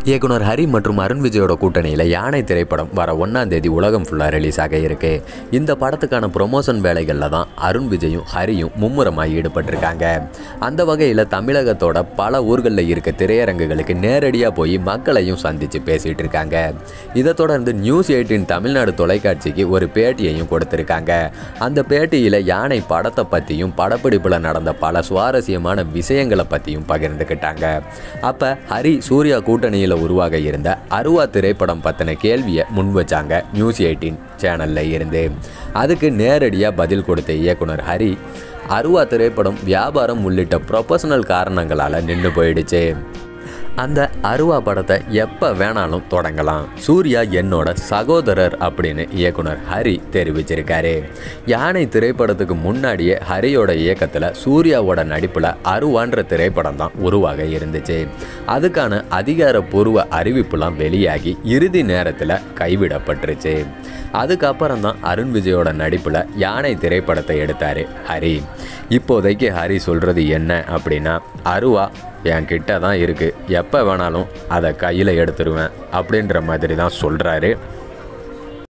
இயக்குனர் ஹரி மற்றும் அருண் விஜயோட கூட்டணியில் யானை திரைப்படம் வர ஒன்றாம் தேதி உலகம் ஃபுல்லாக ரிலீஸ் ஆக இருக்கு இந்த படத்துக்கான ப்ரொமோஷன் வேலைகளில் தான் அருண் விஜயும் ஹரியும் மும்முரமாக ஈடுபட்டிருக்காங்க அந்த வகையில் தமிழகத்தோட பல ஊர்களில் இருக்க திரையரங்குகளுக்கு நேரடியாக போய் மக்களையும் சந்தித்து பேசிகிட்டு இருக்காங்க இதை தொடர்ந்து நியூஸ் எயிட்டின் தமிழ்நாடு தொலைக்காட்சிக்கு ஒரு பேட்டியையும் கொடுத்துருக்காங்க அந்த பேட்டியில் யானை படத்தை பற்றியும் படப்பிடிப்பில் நடந்த பல சுவாரஸ்யமான விஷயங்களை பற்றியும் பகிர்ந்துக்கிட்டாங்க அப்போ ஹரி சூர்யா கூட்டணியில் உருவாக இருந்த அருவா திரைப்படம் பற்றின கேள்வியை முன் வச்சாங்க நியூஸ் எயிட்டீன் சேனலில் இருந்து அதுக்கு நேரடியாக பதில் கொடுத்த இயக்குனர் ஹரி அருவா திரைப்படம் வியாபாரம் உள்ளிட்ட ப்ரொஃபஷனல் காரணங்களால் நின்று போயிடுச்சு அந்த அருவா படத்தை எப்போ வேணாலும் தொடங்கலாம் சூர்யா என்னோட சகோதரர் அப்படின்னு இயக்குனர் ஹரி தெரிவிச்சிருக்காரு யானை திரைப்படத்துக்கு முன்னாடியே ஹரியோட இயக்கத்தில் சூர்யாவோட நடிப்பில் அருவான்ற திரைப்படம் தான் உருவாக இருந்துச்சு அதுக்கான அதிகாரப்பூர்வ அறிவிப்புலாம் வெளியாகி இறுதி நேரத்தில் கைவிடப்பட்டுருச்சு அதுக்கப்புறம் தான் அருண் விஜயோட நடிப்பில் யானை திரைப்படத்தை எடுத்தார் ஹரி இப்போதைக்கு ஹரி சொல்கிறது என்ன அப்படின்னா அருவா என் கிட்ட தான் இருக்குது எப்போ வேணாலும் அதை கையில் எடுத்துருவேன் அப்படின்ற மாதிரி தான் சொல்கிறாரு